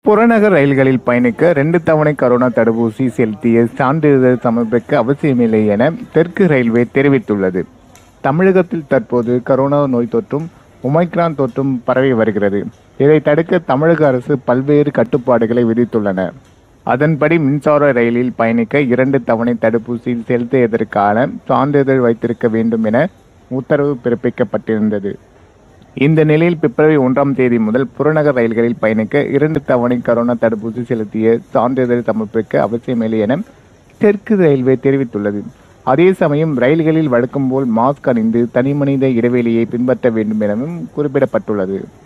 புறநகர் ரயில்களில் பயணிக்க ரெண்டு தவணை கரோனா தடுப்பூசி செலுத்திய சான்றிதழ் சமர்ப்பிக்க அவசியமில்லை என தெற்கு ரயில்வே தெரிவித்துள்ளது தமிழகத்தில் தற்போது கரோனா நோய் தொற்றும் ஒமைக்ரான் தொற்றும் பரவி வருகிறது இதை தடுக்க தமிழக அரசு பல்வேறு கட்டுப்பாடுகளை விதித்துள்ளன அதன்படி மின்சார ரயிலில் பயணிக்க இரண்டு தவணை தடுப்பூசி செலுத்தியதற்கான சான்றிதழ் வைத்திருக்க வேண்டும் என உத்தரவு பிறப்பிக்கப்பட்டிருந்தது இந்த நிலையில் பிப்ரவரி ஒன்றாம் தேதி முதல் புறநகர் ரயில்களில் பயணிக்க இரண்டு தவணை கரோனா தடுப்பூசி செலுத்திய சான்றிதழ் சமர்ப்பிக்க அவசியமில்லை என தெற்கு ரயில்வே தெரிவித்துள்ளது அதே சமயம் ரயில்களில் வழக்கம் போல் மாஸ்க் அணிந்து தனிமனித இடைவெளியை பின்பற்ற வேண்டும் எனவும் குறிப்பிடப்பட்டுள்ளது